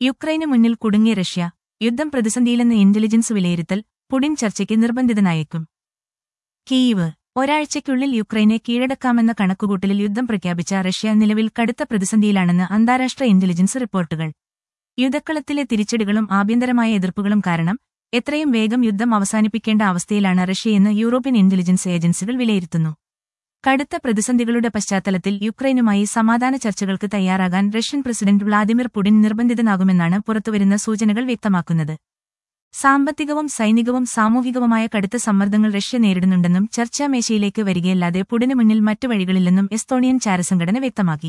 യുക്രൈന് മുന്നിൽ കുടുങ്ങിയ റഷ്യ യുദ്ധം പ്രതിസന്ധിയിലെന്ന് ഇന്റലിജൻസ് വിലയിരുത്തൽ പുടിൻ ചർച്ചയ്ക്ക് നിർബന്ധിതനായേക്കും കീവ് ഒരാഴ്ചയ്ക്കുള്ളിൽ യുക്രൈനെ കീഴടക്കാമെന്ന കണക്കുകൂട്ടലിൽ യുദ്ധം പ്രഖ്യാപിച്ച റഷ്യ നിലവിൽ കടുത്ത പ്രതിസന്ധിയിലാണെന്ന് അന്താരാഷ്ട്ര ഇന്റലിജൻസ് റിപ്പോർട്ടുകൾ യുദ്ധക്കളത്തിലെ തിരിച്ചടികളും ആഭ്യന്തരമായ എതിർപ്പുകളും കാരണം എത്രയും വേഗം യുദ്ധം അവസാനിപ്പിക്കേണ്ട അവസ്ഥയിലാണ് റഷ്യയെന്ന് യൂറോപ്യൻ ഇന്റലിജൻസ് ഏജൻസികൾ വിലയിരുത്തുന്നു കടുത്ത പ്രതിസന്ധികളുടെ പശ്ചാത്തലത്തിൽ യുക്രൈനുമായി സമാധാന ചർച്ചകൾക്ക് തയ്യാറാകാൻ റഷ്യൻ പ്രസിഡന്റ് വ്ളാദിമിർ പുടിൻ നിർബന്ധിതനാകുമെന്നാണ് പുറത്തുവരുന്ന സൂചനകൾ വ്യക്തമാക്കുന്നത് സാമ്പത്തികവും സൈനികവും സാമൂഹികവുമായ കടുത്ത സമ്മർദ്ദങ്ങൾ റഷ്യ നേരിടുന്നുണ്ടെന്നും ചർച്ചാമേശയിലേക്ക് വരികയല്ലാതെ പുടിന് മുന്നിൽ മറ്റു വഴികളില്ലെന്നും എസ്തോണിയൻ ചാരസംഘടന വ്യക്തമാക്കി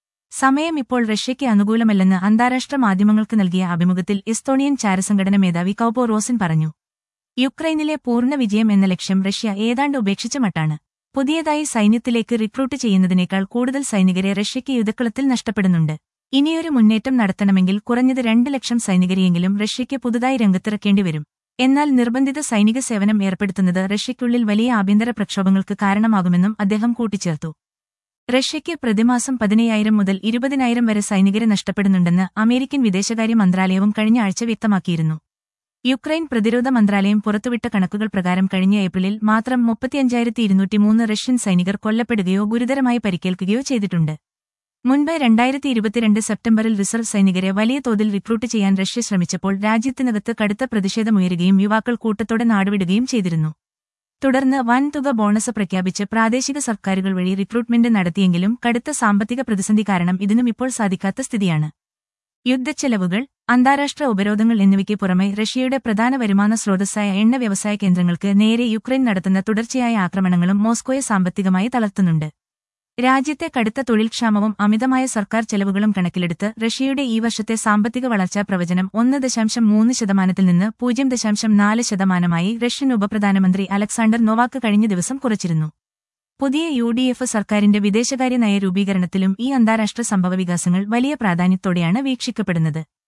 സമയം ഇപ്പോൾ റഷ്യയ്ക്ക് അനുകൂലമല്ലെന്ന് അന്താരാഷ്ട്ര മാധ്യമങ്ങൾക്ക് നൽകിയ അഭിമുഖത്തിൽ എസ്തോണിയൻ ചാരസംഘടന മേധാവി കൌപോ റോസിൻ പറഞ്ഞു യുക്രൈനിലെ പൂർണ്ണ വിജയം എന്ന ലക്ഷ്യം റഷ്യ ഏതാണ്ട് ഉപേക്ഷിച്ച മട്ടാണ് പുതിയതായി സൈന്യത്തിലേക്ക് റിക്രൂട്ട് ചെയ്യുന്നതിനേക്കാൾ കൂടുതൽ സൈനികരെ റഷ്യയ്ക്ക് യുദ്ധക്കളത്തിൽ നഷ്ടപ്പെടുന്നുണ്ട് ഇനിയൊരു മുന്നേറ്റം നടത്തണമെങ്കിൽ കുറഞ്ഞത് രണ്ട് ലക്ഷം സൈനികരെയെങ്കിലും റഷ്യയ്ക്ക് പുതുതായി രംഗത്തിറക്കേണ്ടി വരും എന്നാൽ നിർബന്ധിത സൈനിക സേവനം ഏർപ്പെടുത്തുന്നത് റഷ്യയ്ക്കുള്ളിൽ വലിയ ആഭ്യന്തര പ്രക്ഷോഭങ്ങൾക്ക് കാരണമാകുമെന്നും അദ്ദേഹം കൂട്ടിച്ചേർത്തു റഷ്യയ്ക്ക് പ്രതിമാസം പതിനയ്യായിരം മുതൽ ഇരുപതിനായിരം വരെ സൈനികരെ നഷ്ടപ്പെടുന്നുണ്ടെന്ന് അമേരിക്കൻ വിദേശകാര്യ മന്ത്രാലയവും കഴിഞ്ഞ ആഴ്ച വ്യക്തമാക്കിയിരുന്നു യുക്രൈൻ പ്രതിരോധ മന്ത്രാലയം പുറത്തുവിട്ട കണക്കുകൾ പ്രകാരം കഴിഞ്ഞ ഏപ്രിലിൽ മാത്രം മുപ്പത്തിയഞ്ചായിരത്തി ഇരുന്നൂറ്റിമൂന്ന് റഷ്യൻ സൈനികർ കൊല്ലപ്പെടുകയോ ഗുരുതരമായി പരിക്കേൽക്കുകയോ ചെയ്തിട്ടുണ്ട് മുൻപ് രണ്ടായിരത്തി ഇരുപത്തിരണ്ട് സെപ്റ്റംബറിൽ റിസർവ് സൈനികരെ വലിയ തോതിൽ റിക്രൂട്ട് ചെയ്യാൻ റഷ്യ ശ്രമിച്ചപ്പോൾ രാജ്യത്തിനകത്ത് കടുത്ത പ്രതിഷേധമുയരുകയും യുവാക്കൾ കൂട്ടത്തോടെ നാടുവിടുകയും ചെയ്തിരുന്നു തുടർന്ന് വൻതുക ബോണസ് പ്രഖ്യാപിച്ച് പ്രാദേശിക സർക്കാരുകൾ വഴി റിക്രൂട്ട്മെന്റ് നടത്തിയെങ്കിലും കടുത്ത സാമ്പത്തിക പ്രതിസന്ധി കാരണം ഇതിനും ഇപ്പോൾ സാധിക്കാത്ത സ്ഥിതിയാണ് യുദ്ധച്ചെലവുകൾ അന്താരാഷ്ട്ര ഉപരോധങ്ങൾ എന്നിവയ്ക്ക് പുറമെ റഷ്യയുടെ പ്രധാന വരുമാന സ്രോതസ്സായ എണ്ണ വ്യവസായ കേന്ദ്രങ്ങൾക്ക് നേരെ യുക്രൈൻ നടത്തുന്ന തുടർച്ചയായ ആക്രമണങ്ങളും മോസ്കോയെ സാമ്പത്തികമായി തളർത്തുന്നുണ്ട് രാജ്യത്തെ കടുത്ത തൊഴിൽക്ഷാമവും അമിതമായ സർക്കാർ ചെലവുകളും കണക്കിലെടുത്ത് റഷ്യയുടെ ഈ വർഷത്തെ സാമ്പത്തിക വളർച്ചാ പ്രവചനം ഒന്ന് ദശാംശം മൂന്ന് ശതമാനത്തിൽ നിന്ന് പൂജ്യം ദശാംശം നാല് ശതമാനമായി റഷ്യൻ ഉപപ്രധാനമന്ത്രി അലക്സാണ്ടർ നൊവാക്ക് കഴിഞ്ഞ ദിവസം കുറച്ചിരുന്നു പുതിയ യു ഡി എഫ് സർക്കാരിന്റെ വിദേശകാര്യ നയ രൂപീകരണത്തിലും ഈ അന്താരാഷ്ട്ര സംഭവവികാസങ്ങൾ വലിയ പ്രാധാന്യത്തോടെയാണ് വീക്ഷിക്കപ്പെടുന്നത്